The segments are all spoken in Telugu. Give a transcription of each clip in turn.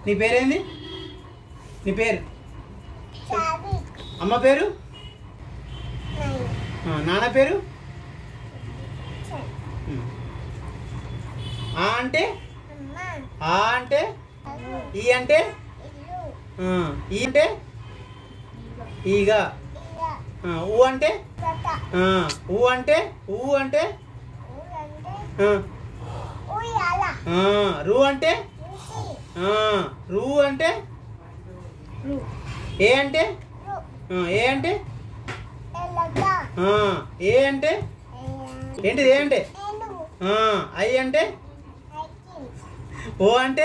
నీ పేరేంది నీ పేరు చావి అమ్మ పేరు నై ఆ, నాన్న పేరు చె ఉమ్. ఆ అంటే అమ్మ ఆ అంటే అలు ఈ అంటే ఇల్లు ఆ, ఈ అంటే ఈగ ఇలా ఆ, ఊ అంటే తత ఆ, ఊ అంటే ఊ అంటే ఊరంటే ఆ, ఉయ్యాల ఆ, రు అంటే రుచి ఆ, రు అంటే రు ఏ అంటే రు ఆ, ఏ అంటే ఎల్లగా ఆ, ఏ అంటే ఏంటిది ఏ అంటే ఏను ఆ, ఐ అంటే ఐకి ఓ అంటే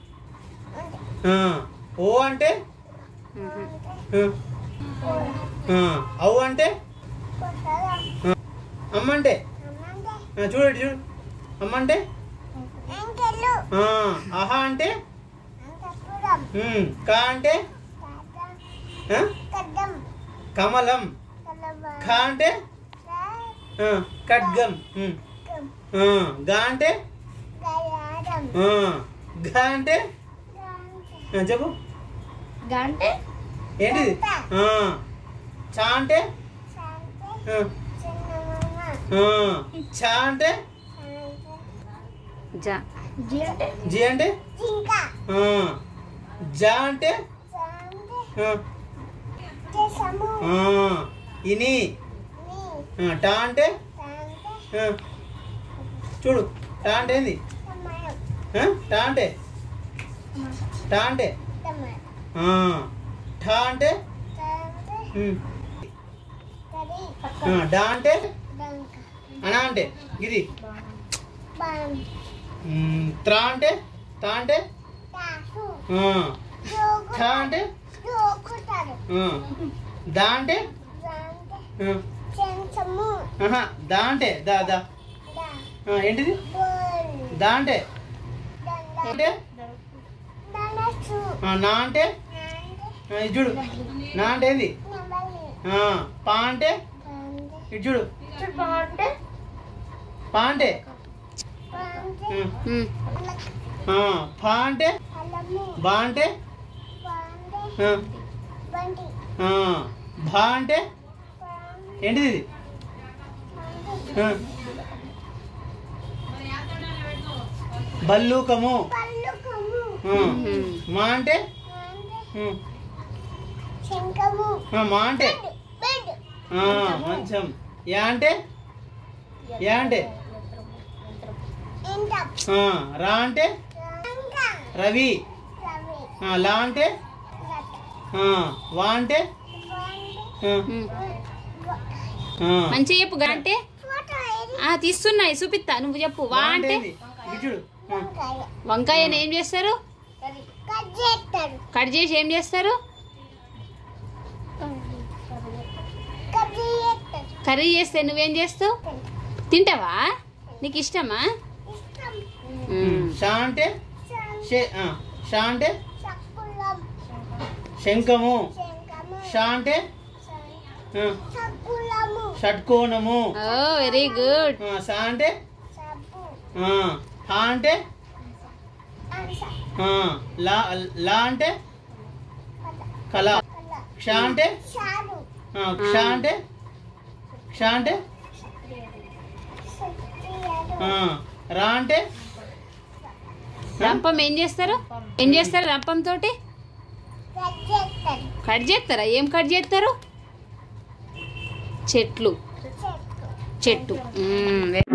ఆ, ఓ అంటే ఆ, ఆ, ఔ అంటే కొత్తగా అమ్మ అంటే అమ్మంటే ఆ, చూడు ఇటు చూడు అమ్మ అంటే అంకెలు ఆ, ఆహా అంటే అంతపురం ఉమ్, కా అంటే తాత ఆ, కద్దం కమలం కలవ ఖా అంటే ఆ, ఖడ్గం ఉమ్, ఆ, గా అంటే గయాడం ఆ, ఘ అంటే ఆ, చెప్పు గంటే ఏంటిది ఆ, చా అంటే శాంతి ఆ, చిన్నమ్మ ఆ, చా అంటే శాంతి జా జి అంటే జి అంటే జింక ఆ, జా అంటే శాంతి ఆ, చేసము ఆ, ఇని నీ ఆ, టా అంటే శాంతి ఆ, చూడు టా అంటే ఏంది సమయం ఆ, టా అంటే టా అంటే సమయం ఆ, ఠా అంటే శాంతి ఉమ్, కరి ఆ, డా అంటే డంక అనా అంటే ఇది బాం ఉమ్, త్రా అంటే తా అంటే తాసు ఆ, జోగు ఠా అంటే జోగుతారు ఆ, దా అంటే శాంతి ఆ, చెంచము ఆహా, దా అంటే దా దా దా ఆ, ఏంటిది బోల్ దా అంటే దండ అంటే దనసు ఆ, నా అంటే నాంది ఆ, ఇది చూడు నా అంటే ఏంది నబలి ఆ, పా అంటే బాంది ఇటు చూడు చుబాంటే పా అంటే బాంది ఆ, ఉమ్. లక్ ఆ, ఫా అంటే అలము బా అంటే బాంది ఆ, బండి ఆ, భా అంటే బాంది ఏంటిది ఇది ఆ, బల్లూకము పల్లుకము ఆ, మా అంటే బాంది ఉమ్, శంఖము ఆ, మా అంటే బెడ్ ఆ, మంచం యా అంటే యా అంటే ఇంట ఆ, రా అంటే రంగ రవి రవి ఆ, లా అంటే లత ఆ, వా అంటే బాంది ఆ, ఉమ్. ఆ, మంచిగా చెప్పు గా అంటే ఫోటో ఏది ఆ తీస్తున్నాయి చూపిస్తా నువ్వు చెప్పు వా అంటే ఏంది? ఇటు చూడు ఆ, వంకాయ వంకాయని ఏం చేస్తారు కట్ చేస్తారు కట్ చేసి ఏం చేస్తారు కట్ చేస్తారు కర్రీ చేస్తే నువ్వేం చేస్తావు తింటావా నీకు ఇష్టమా ఇష్టం ఉమ్. షా అంటే షే ఆ, షా అంటే చక్కులం శంఖము శంఖము షా అంటే ఆ, చక్కులము షట్కోణము ఓ వెరీ గుడ్ ఆ, సా అంటే సబ్బు ఆ, హా అంటే అంశ ఆ, లా లా అంటే కళ కల క్ష అంటే షారు ఆ, క్ష అంటే క్ష అంటే శక్తియరు ఆ, రా అంటే రంపం ఏం చేస్తారు ఏం చేస్తారు రంపం తోటి కట్ చేస్తారు కట్ చేస్తారా ఏం కట్ చేస్తారు చెట్లు చెట్టు చెట్టు మ్మ్.